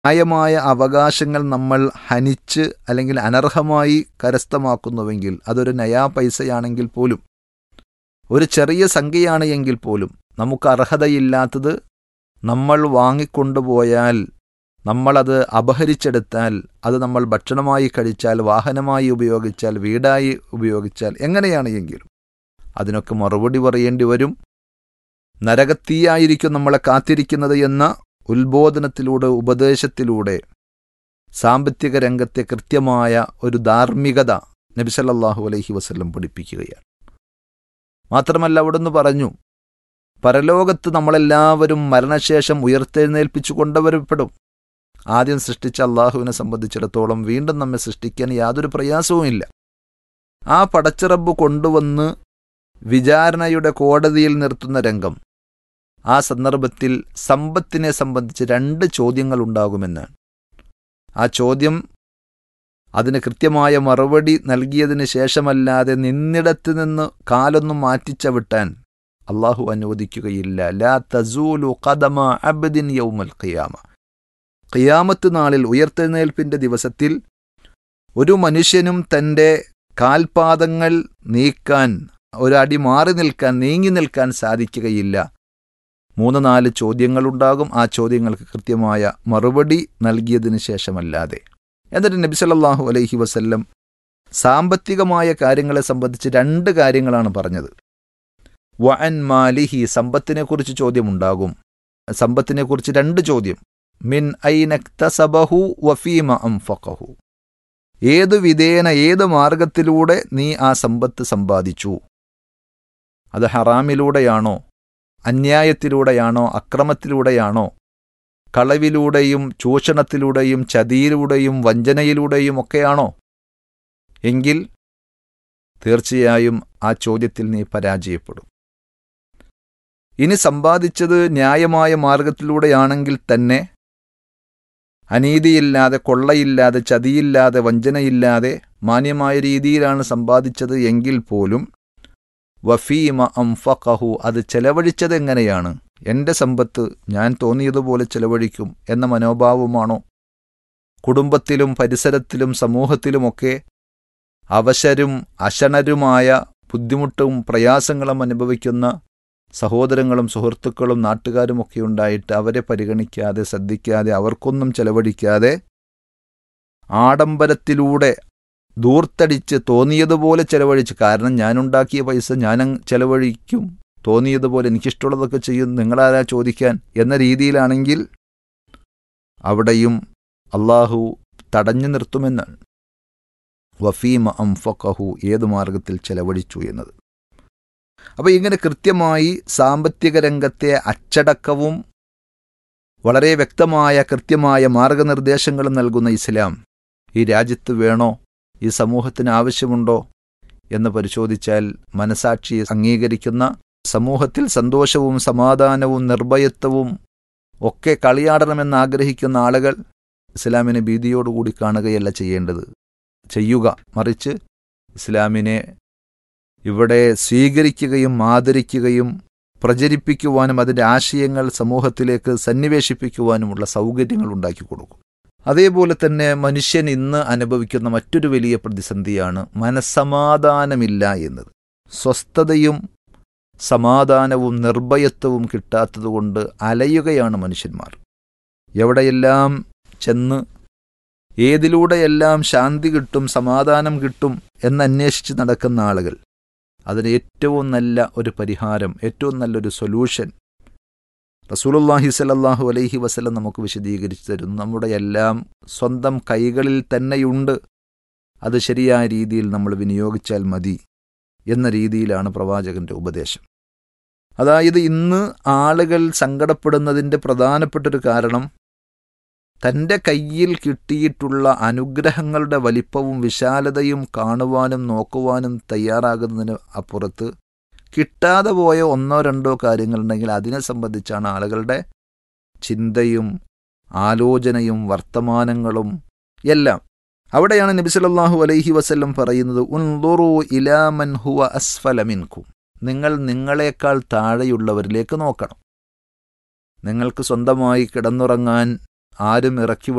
ന്യായമായ അവകാശങ്ങൾ നമ്മൾ ഹനിച്ച് അല്ലെങ്കിൽ അനർഹമായി കരസ്ഥമാക്കുന്നുവെങ്കിൽ അതൊരു നയാ പൈസയാണെങ്കിൽ പോലും ഒരു ചെറിയ സംഖ്യയാണ് എങ്കിൽ പോലും നമുക്ക് അർഹതയില്ലാത്തത് നമ്മൾ വാങ്ങിക്കൊണ്ടുപോയാൽ നമ്മളത് അപഹരിച്ചെടുത്താൽ അത് നമ്മൾ ഭക്ഷണമായി കഴിച്ചാൽ വാഹനമായി ഉപയോഗിച്ചാൽ വീടായി ഉപയോഗിച്ചാൽ എങ്ങനെയാണ് എങ്കിലും അതിനൊക്കെ മറുപടി പറയേണ്ടി വരും നരകത്തീയായിരിക്കും നമ്മളെ കാത്തിരിക്കുന്നത് എന്ന ഉത്ബോധനത്തിലൂടെ ഉപദേശത്തിലൂടെ സാമ്പത്തിക രംഗത്തെ കൃത്യമായ ഒരു ധാർമ്മികത നബിസല്ലാഹു അലൈഹി വസ്ല്ലം പഠിപ്പിക്കുകയാണ് മാത്രമല്ല അവിടുന്ന് പറഞ്ഞു പരലോകത്ത് നമ്മളെല്ലാവരും മരണശേഷം ഉയർത്തെഴുന്നേൽപ്പിച്ചു കൊണ്ടുവരപ്പെടും ആദ്യം സൃഷ്ടിച്ച അള്ളാഹുവിനെ സംബന്ധിച്ചിടത്തോളം വീണ്ടും നമ്മെ സൃഷ്ടിക്കാൻ യാതൊരു പ്രയാസവുമില്ല ആ പടച്ചിറബ് കൊണ്ടുവന്ന് വിചാരണയുടെ കോടതിയിൽ നിർത്തുന്ന രംഗം ആ സന്ദർഭത്തിൽ സമ്പത്തിനെ സംബന്ധിച്ച് രണ്ട് ചോദ്യങ്ങൾ ഉണ്ടാകുമെന്നാണ് ആ ചോദ്യം അതിന് കൃത്യമായ മറുപടി നൽകിയതിന് ശേഷമല്ലാതെ നിന്നിടത്ത് നിന്ന് കാലൊന്നും മാറ്റിച്ചവിട്ടാൻ അള്ളാഹു അനുവദിക്കുകയില്ല ലാ തസൂലു ഖദമ അബ്ദിൻ യൗമൽ ഖിയാമ ഖിയാമത്ത് നാളിൽ ഉയർത്തെഴുന്നേൽപ്പിന്റെ ദിവസത്തിൽ ഒരു മനുഷ്യനും തൻ്റെ കാൽപാദങ്ങൾ നീക്കാൻ ഒരടി മാറി നിൽക്കാൻ നീങ്ങി നിൽക്കാൻ സാധിക്കുകയില്ല മൂന്ന് നാല് ചോദ്യങ്ങളുണ്ടാകും ആ ചോദ്യങ്ങൾക്ക് കൃത്യമായ മറുപടി നൽകിയതിനു ശേഷമല്ലാതെ എന്നിട്ട് നബി സല്ലല്ലാഹു അലൈഹി വസല്ലം സാമ്പത്തികമായ കാര്യങ്ങളെ സംബന്ധിച്ച് രണ്ട് കാര്യങ്ങളാണ് പറഞ്ഞത് വഅൻ മാലിഹി സമ്പത്തിനെക്കുറിച്ച് ചോദ്യമുണ്ടാകും സമ്പത്തിനെക്കുറിച്ച് രണ്ട് ചോദ്യം മിൻ ഐനക്തസബഹു വഫീമ അംഫഖഹു ഏത് വിധേന ഏത് മാർഗത്തിലൂടെ നീ ആ സമ്പത്ത് സമ്പാദിച്ചു അത് ഹറാമിലൂടെയാണോ അന്യായത്തിലൂടെയാണോ അക്രമത്തിലൂടെയാണോ കളവിലൂടെയും ചൂഷണത്തിലൂടെയും ചതിയിലൂടെയും വഞ്ചനയിലൂടെയും ഒക്കെയാണോ എങ്കിൽ തീർച്ചയായും ആ ചോദ്യത്തിൽ നീ പരാജയപ്പെടും ഇനി സമ്പാദിച്ചത് ന്യായമായ മാർഗത്തിലൂടെയാണെങ്കിൽ തന്നെ അനീതിയില്ലാതെ കൊള്ളയില്ലാതെ ചതിയില്ലാതെ വഞ്ചനയില്ലാതെ മാന്യമായ രീതിയിലാണ് സമ്പാദിച്ചത് എങ്കിൽ പോലും വഫീമ അംഫഖഹു അത് ചെലവഴിച്ചത് എങ്ങനെയാണ് എൻ്റെ സമ്പത്ത് ഞാൻ തോന്നിയതുപോലെ ചെലവഴിക്കും എന്ന മനോഭാവമാണോ കുടുംബത്തിലും പരിസരത്തിലും സമൂഹത്തിലുമൊക്കെ അവശരും അശണരുമായ ബുദ്ധിമുട്ടും പ്രയാസങ്ങളും അനുഭവിക്കുന്ന സഹോദരങ്ങളും സുഹൃത്തുക്കളും നാട്ടുകാരുമൊക്കെ ഉണ്ടായിട്ട് അവരെ പരിഗണിക്കാതെ ശ്രദ്ധിക്കാതെ അവർക്കൊന്നും ചെലവഴിക്കാതെ ആഡംബരത്തിലൂടെ ദൂർത്തടിച്ച് തോന്നിയതുപോലെ ചെലവഴിച്ച് കാരണം ഞാനുണ്ടാക്കിയ പൈസ ഞാൻ ചെലവഴിക്കും തോന്നിയതുപോലെ എനിക്കിഷ്ടമുള്ളതൊക്കെ ചെയ്യും നിങ്ങളാരാ ചോദിക്കാൻ എന്ന രീതിയിലാണെങ്കിൽ അവിടെയും അള്ളാഹു തടഞ്ഞു നിർത്തുമെന്നാണ് വഫീമ അംഫഖഹു ഏത് മാർഗത്തിൽ ചെലവഴിച്ചു എന്നത് അപ്പോൾ ഇങ്ങനെ കൃത്യമായി സാമ്പത്തിക രംഗത്തെ അച്ചടക്കവും വളരെ വ്യക്തമായ കൃത്യമായ മാർഗനിർദ്ദേശങ്ങളും നൽകുന്ന ഇസ്ലാം ഈ രാജ്യത്ത് വേണോ ഈ സമൂഹത്തിന് ആവശ്യമുണ്ടോ എന്ന് പരിശോധിച്ചാൽ മനസാക്ഷി അംഗീകരിക്കുന്ന സമൂഹത്തിൽ സന്തോഷവും സമാധാനവും നിർഭയത്വവും ഒക്കെ കളിയാടണമെന്ന് ആഗ്രഹിക്കുന്ന ആളുകൾ ഇസ്ലാമിനെ ഭീതിയോടുകൂടി കാണുകയല്ല ചെയ്യേണ്ടത് ചെയ്യുക മറിച്ച് ഇസ്ലാമിനെ ഇവിടെ സ്വീകരിക്കുകയും ആദരിക്കുകയും പ്രചരിപ്പിക്കുവാനും അതിൻ്റെ ആശയങ്ങൾ സമൂഹത്തിലേക്ക് സന്നിവേശിപ്പിക്കുവാനുമുള്ള സൗകര്യങ്ങൾ ഉണ്ടാക്കി കൊടുക്കും അതേപോലെ തന്നെ മനുഷ്യൻ ഇന്ന് അനുഭവിക്കുന്ന മറ്റൊരു വലിയ പ്രതിസന്ധിയാണ് മനസ്സമാധാനമില്ല എന്നത് സ്വസ്ഥതയും സമാധാനവും നിർഭയത്വവും കിട്ടാത്തതുകൊണ്ട് അലയുകയാണ് മനുഷ്യന്മാർ എവിടെയെല്ലാം ചെന്ന് ഏതിലൂടെയെല്ലാം ശാന്തി കിട്ടും സമാധാനം കിട്ടും എന്നന്വേഷിച്ച് നടക്കുന്ന ആളുകൾ അതിന് ഏറ്റവും നല്ല ഒരു പരിഹാരം ഏറ്റവും നല്ലൊരു സൊല്യൂഷൻ റസൂലുല്ലാഹി സലല്ലാഹു അലൈഹി വസല്ലം നമുക്ക് വിശദീകരിച്ചു തരുന്നു നമ്മുടെ എല്ലാം സ്വന്തം കൈകളിൽ തന്നെയുണ്ട് അത് ശരിയായ രീതിയിൽ നമ്മൾ വിനിയോഗിച്ചാൽ മതി എന്ന രീതിയിലാണ് പ്രവാചകന്റെ ഉപദേശം അതായത് ഇന്ന് ആളുകൾ സങ്കടപ്പെടുന്നതിൻ്റെ പ്രധാനപ്പെട്ടൊരു കാരണം തൻ്റെ കയ്യിൽ കിട്ടിയിട്ടുള്ള അനുഗ്രഹങ്ങളുടെ വലിപ്പവും വിശാലതയും കാണുവാനും നോക്കുവാനും തയ്യാറാകുന്നതിന് അപ്പുറത്ത് കിട്ടാതെ പോയ ഒന്നോ രണ്ടോ കാര്യങ്ങളുണ്ടെങ്കിൽ അതിനെ സംബന്ധിച്ചാണ് ആളുകളുടെ ചിന്തയും ആലോചനയും വർത്തമാനങ്ങളും എല്ലാം അവിടെയാണ് നബി സല്ലല്ലാഹു അലൈഹി വസല്ലം പറയുന്നത് ഉൻദുറു ഇലാ മൻ ഹുവ അസ്ഫല മിൻകും നിങ്ങൾ നിങ്ങളെക്കാൾ താഴെയുള്ളവരിലേക്ക് നോക്കണം നിങ്ങൾക്ക് സ്വന്തമായി കിടന്നുറങ്ങാൻ ആരും ഇറക്കി